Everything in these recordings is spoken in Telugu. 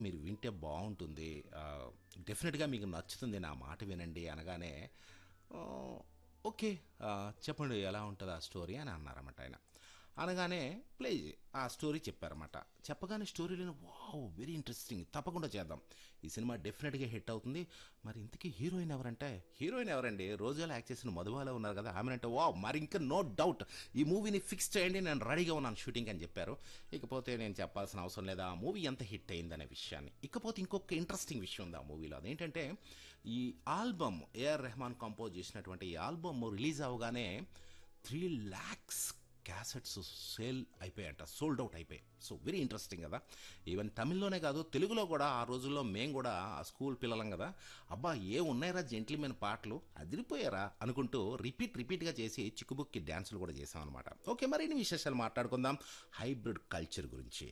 మీరు వింటే బాగుంటుంది ఆ, డెఫినెట్గా మీకు నచ్చుతుంది నా మాట వినండి అనగానే "ఆ, ఓకే ఆ, చెప్పండి ఎలా ఉంటుంది ఆ స్టోరీ అని అన్నారన్నమాట ఆయన అనగానే ప్లే చే- ఆ స్టోరీ చెప్పారన్నమాట చెప్పగానే స్టోరీలో వావ్ వెరీ ఇంట్రెస్టింగ్ తప్పకుండా చేద్దాం ఈ సినిమా డెఫినెట్గా హిట్ అవుతుంది మరి ఇంతకీ హీరోయిన్ ఎవరంటే హీరోయిన్ ఎవరండి రోజులో యాక్ట్ చేసిన మధుబాల ఉన్నారు కదా ఆమెనంటే వావ్ మరి ఇంకా నో డౌట్ ఈ మూవీని ఫిక్స్ చేయండి నేను రెడీగా ఉన్నాను షూటింగ్ అని చెప్పారు ఇకపోతే నేను చెప్పాల్సిన అవసరం లేదా ఆ మూవీ ఎంత హిట్ అయిందనే విషయాన్ని ఇకపోతే ఇంకొక ఇంట్రెస్టింగ్ విషయం ఉంది ఆ మూవీలో అదేంటంటే ఈ ఆల్బమ్ ఏఆర్ రెహమాన్ కంపోజ్ చేసినటువంటి ఈ ఆల్బమ్ రిలీజ్ అవగానే త్రీ ల్యాక్స్ క్యాసెట్స్ సేల్ అయిపోయాయంట సోల్డ్ అవుట్ అయిపోయాయి సో వెరీ ఇంట్రెస్టింగ్ కదా ఈవెన్ తమిళ్లోనే కాదు తెలుగులో కూడా ఆ రోజుల్లో మేము కూడా ఆ స్కూల్ పిల్లలం కదా అబ్బా ఏ ఉన్నాయరా జెంట్లీమెన్ పాటలు అదిరిపోయారా అనుకుంటూ రిపీట్ రిపీట్గా చేసి చిక్కుబుక్కి డ్యాన్సులు కూడా చేసాం అనమాట ఓకే మరిన్ని విశేషాలు మాట్లాడుకుందాం హైబ్రిడ్ కల్చర్ గురించి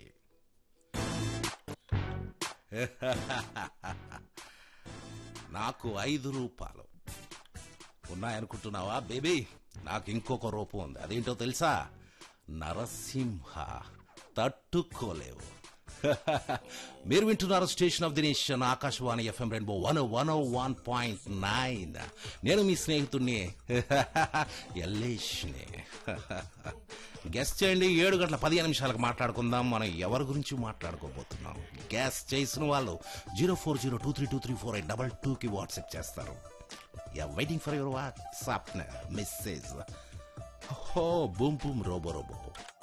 నాకు ఐదు రూపాయలు ఉన్నాయనుకుంటున్నావా బేబీ నాకు ఇంకొక రూపం ఉంది అదేంటో తెలుసా నరసింహ తట్టుకోలేవు మీరు వింటున్నారు station of the nation Akashvani FM rainbow one one one point nine నేను మీ స్నేహితుడిని ఎల్లేష్ని గెస్ట్ చేయండి ఏడు గంటల పదిహేను నిమిషాలకు మాట్లాడుకుందాం మనం ఎవరి గురించి మాట్లాడుకోబోతున్నాం గ్యాస్ చేసిన వాళ్ళు zero four zero two three two three four eight double టూకి వాట్సాప్ చేస్తారు yeah waiting for your WhatsApp message oh boom boom robo robo